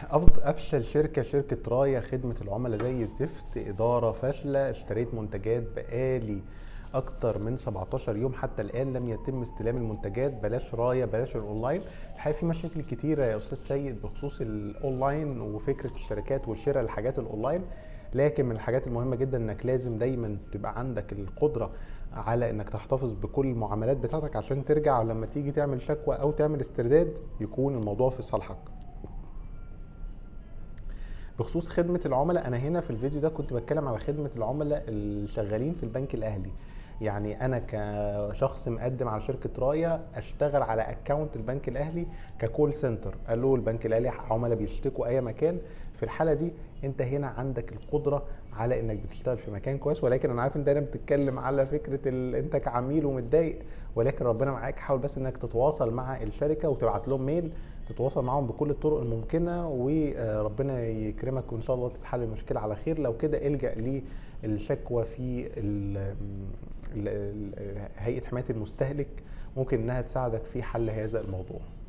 أفضل افشل شركه شركه رايا خدمه العملاء زي الزفت اداره فاشله اشتريت منتجات بقالي اكتر من 17 يوم حتى الان لم يتم استلام المنتجات بلاش رايا بلاش الاونلاين الحقيقه في مشاكل كتيره يا استاذ سيد بخصوص الاونلاين وفكره الشركات وشراء الحاجات الاونلاين لكن من الحاجات المهمه جدا انك لازم دايما تبقى عندك القدره على انك تحتفظ بكل المعاملات بتاعتك عشان ترجع لما تيجي تعمل شكوى او تعمل استرداد يكون الموضوع في صالحك بخصوص خدمه العملاء انا هنا في الفيديو ده كنت بتكلم على خدمه العملاء اللي شغالين في البنك الاهلي يعني انا كشخص مقدم على شركه رايا اشتغل على اكونت البنك الاهلي ككول سنتر الو البنك الاهلي عملاء بيشتكوا اي مكان في الحاله دي انت هنا عندك القدره على انك بتشتغل في مكان كويس ولكن انا عارف انت هنا بتتكلم على فكره ال... انت كعميل ومتضايق ولكن ربنا معاك حاول بس انك تتواصل مع الشركه وتبعت لهم ميل تتواصل معاهم بكل الطرق الممكنه وربنا يكرمك وان شاء الله تتحل المشكله على خير لو كده الجا للشكوى في هيئه حمايه المستهلك ممكن انها تساعدك في حل هذا الموضوع